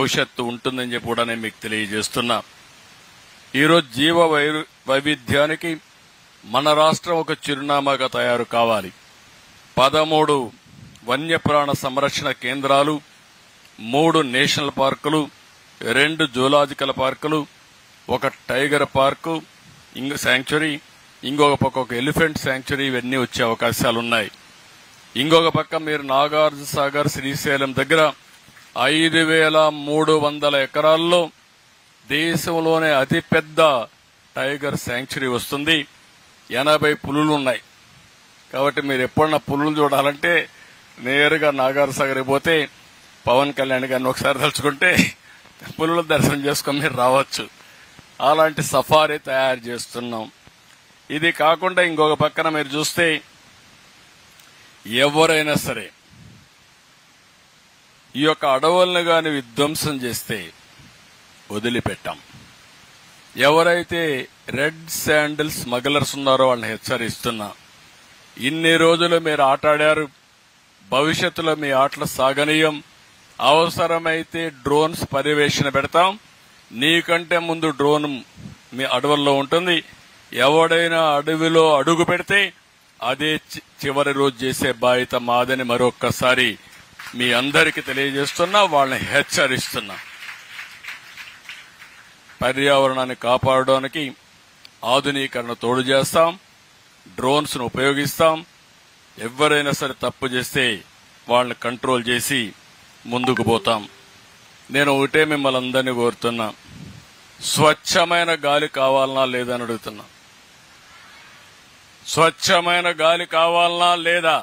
భవిష్యత్తు ఉంటుందని చెప్పి కూడా నేను మీకు తెలియజేస్తున్నా ఈరోజు జీవ వైరు- వైవిధ్యానికి మన రాష్ట్రం ఒక చిరునామాగా తయారు కావాలి పదమూడు వన్యప్రాణ సంరక్షణ కేంద్రాలు మూడు నేషనల్ పార్కులు రెండు జూలాజికల్ పార్కులు ఒక టైగర్ పార్కు ఇంకో శాంక్చురీ ఇంకొక పక్క ఒక ఎలిఫెంట్ శాంక్చురీ ఇవన్నీ వచ్చే అవకాశాలు ఉన్నాయి ఇంకొక పక్క మీరు నాగార్జున సాగర్ శ్రీశైలం దగ్గర ఐదు వేల మూడు వందల ఎకరాల్లో దేశంలోనే అతిపెద్ద టైగర్ శాంక్చురీ వస్తుంది ఎనభై పులులు ఉన్నాయి కాబట్టి మీరు ఎప్పుడన్నా పులులు చూడాలంటే నేరుగా నాగార్ సాగర్ పోతే పవన్ కళ్యాణ్ గారిని ఒకసారి తలుచుకుంటే పులుల దర్శనం చేసుకొని మీరు రావచ్చు అలాంటి సఫారీ తయారు చేస్తున్నాం ఇది కాకుండా ఇంకొక పక్కన మీరు చూస్తే ఎవరైనా సరే ఈ యొక్క అడవులను గాని విధ్వంసం చేస్తే వదిలిపెట్టాం ఎవరైతే రెడ్ శాండిల్ స్మగ్లర్స్ ఉన్నారో వాళ్ళని హెచ్చరిస్తున్నా ఇన్ని రోజులు మీరు ఆటాడారు భవిష్యత్తులో మీ ఆటలు సాగనీయం అవసరమైతే డ్రోన్స్ పర్యవేక్షణ పెడతాం నీకంటే ముందు డ్రోన్ మీ అడవుల్లో ఉంటుంది ఎవడైనా అడవిలో అడుగు పెడితే అదే చి- చివరి రోజు చేసే బాధ్యత మాదని మరొక్కసారి మీ అందరికీ తెలియజేస్తున్నా వాళ్ళని హెచ్చరిస్తున్నా పర్యావరణాన్ని కాపాడడానికి ఆధునీకరణ తోడు చేస్తాం డ్రోన్స్ ను ఉపయోగిస్తాం ఎవరైనా సరే తప్పు చేస్తే వాళ్ళని కంట్రోల్ చేసి ముందుకు పోతాం నేను ఒకటే మిమ్మల్ని అందరినీ కోరుతున్నా స్వచ్ఛమైన గాలి కావాలనా లేదని అడుగుతున్నా స్వచ్ఛమైన గాలి కావాలనా లేదా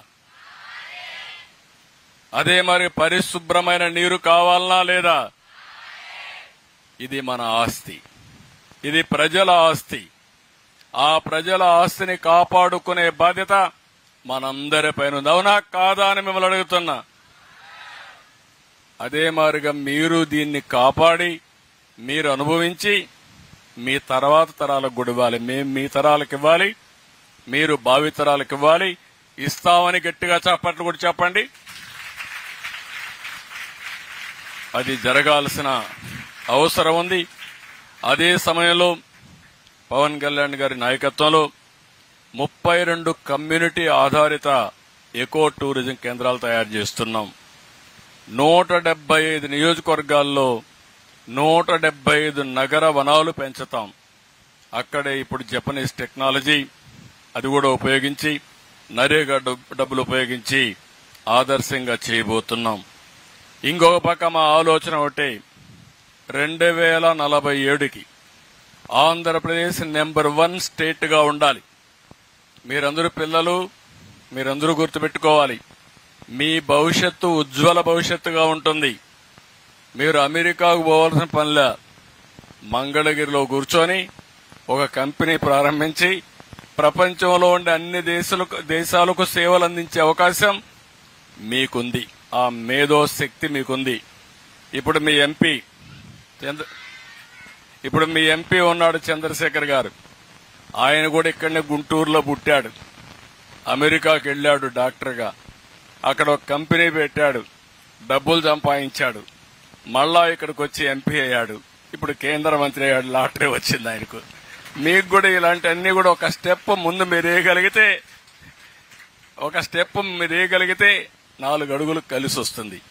అదే మరి పరిశుభ్రమైన నీరు కావాలనా లేదా ఇది మన ఆస్తి ఇది ప్రజల ఆస్తి ఆ ప్రజల ఆస్తిని కాపాడుకునే బాధ్యత మనందరిపైన ఉంది అవునా కాదా అని మిమ్మల్ని అడుగుతున్నా అదే మారిగా మీరు దీన్ని కాపాడి మీరు అనుభవించి మీ తర్వాత తరాలకు కూడా ఇవ్వాలి మేము మీ తరాలకు ఇవ్వాలి మీరు భావి తరాలకు ఇవ్వాలి ఇస్తామని గట్టిగా చప్పట్లు కూడా చెప్పండి అది జరగాల్సిన అవసరం ఉంది అదే సమయంలో పవన్ కళ్యాణ్ గారి నాయకత్వంలో ముప్పై రెండు కమ్యూనిటీ ఆధారిత ఎకో టూరిజం కేంద్రాలు తయారు చేస్తున్నాం నూట డెబ్బై ఐదు నియోజకవర్గాల్లో నూట డెబ్బై ఐదు నగర వనాలు పెంచుతాం అక్కడే ఇప్పుడు జపనీస్ టెక్నాలజీ అది కూడా ఉపయోగించి నరేగా డబ్- డబ్బులు ఉపయోగించి ఆదర్శంగా చేయబోతున్నాం ఇంకొక పక్క మా ఆలోచన ఒకటి రెండు వేల నలభై ఏడుకి ఆంధ్రప్రదేశ్ నెంబర్ వన్ స్టేట్ గా ఉండాలి మీరందరూ పిల్లలు మీరందరూ గుర్తుపెట్టుకోవాలి మీ భవిష్యత్తు ఉజ్వల భవిష్యత్తుగా ఉంటుంది మీరు అమెరికాకు పోవాల్సిన పనిలే మంగళగిరిలో కూర్చొని ఒక కంపెనీ ప్రారంభించి ప్రపంచంలో ఉండే అన్ని దేశాలకు దేశాలకు సేవలు అందించే అవకాశం మీకుంది ఆ మేధో శక్తి మీకుంది ఇప్పుడు మీ ఎంపీ చంద్ర ఇప్పుడు మీ ఎంపీ ఉన్నాడు చంద్రశేఖర్ గారు ఆయన కూడా ఇక్కడనే గుంటూరులో పుట్టాడు అమెరికాకి వెళ్ళాడు డాక్టర్గా అక్కడ ఒక కంపెనీ పెట్టాడు డబ్బులు సంపాదించాడు మళ్ళా ఇక్కడికి వచ్చి ఎంపీ అయ్యాడు ఇప్పుడు కేంద్ర మంత్రి అయ్యాడు లాటరీ వచ్చింది ఆయనకు మీకు కూడా ఇలాంటి అన్ని కూడా ఒక స్టెప్ ముందు మీరు వేయగలిగితే ఒక స్టెప్ మీరు వేయగలిగితే నాలుగు అడుగులు కలిసి వస్తుంది